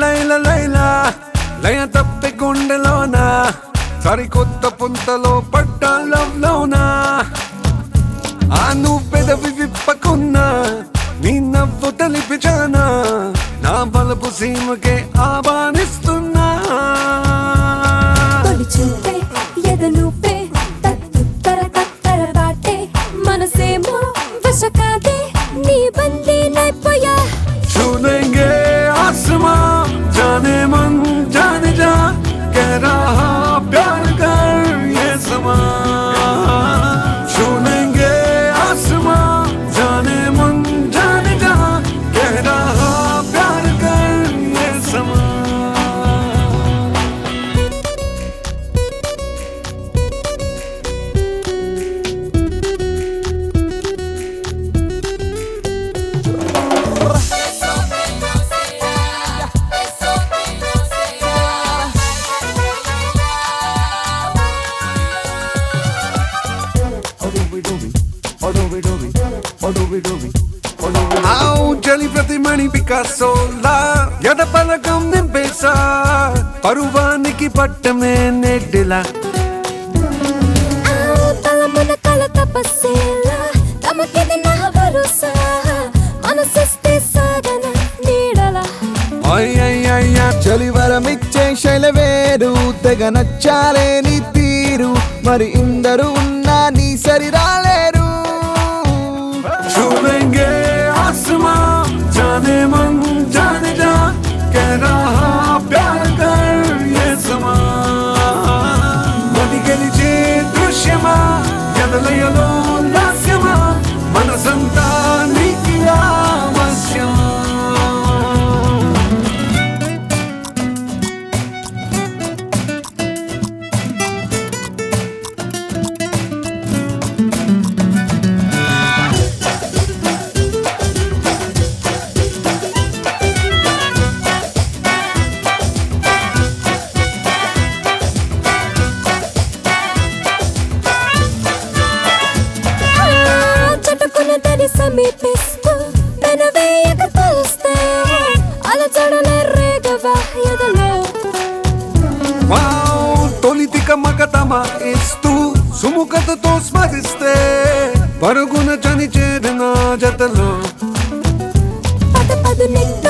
లైల లైల లయ తప్పి గుండెలోన సరికొత్త పుంతలో పడ్డ లవ్ లోనా ఆ నువ్వు పెదవి విప్పకున్నా నీ నవ్వు తెలిపిచానా నా బలపు సీమకే ఆహ్వానిస్తున్నా తొలి చూపే ఎదనుపే తత్తు తర తత్తర దాటే మనసేమో వశకాదే నీ బందీ నైపోయా छू लेंगे आसमां जाने मन जाने जा कह रहा प्यार कर ये समा छू लेंगे आसमां जाने मन जाने जा कह रहा प्यार कर ये समा ఆవు చలి ప్రతి మణి పికాసోలా ఎద పలకం నింపేసా పరువానికి పట్టమే నెడ్డిలా ఆ తలమున కల తపస్సేలా తమకిది నా భరోసా మనసిస్తే సాగన నీడలా అయ్యయ్యయ్యా చలివరమిచ్చే శైలవేరు తెగ నచ్చాలే నీ తీరు మరి ఇందరు ఉన్నా నీ సరి రాలేరు छू लेंगे आसमां जाने मन जाने जा कह रहा प्यार कर ये समा మది గెలిచే దృశ్యమా ఎదలయలో లాస్యమా మనసంతా నీకి ఆవశ్యం ఆ చటుకున తడి సమీపిస్తూ పెనవేయక తలుస్తే అలచడలే రేగవా ఎదలో వావ్ తొలితిక మగతమ ఇస్తూ సుముఖతతో స్మరిస్తే పరుగున చని చేరిన జతలో పద పదు నెక్కి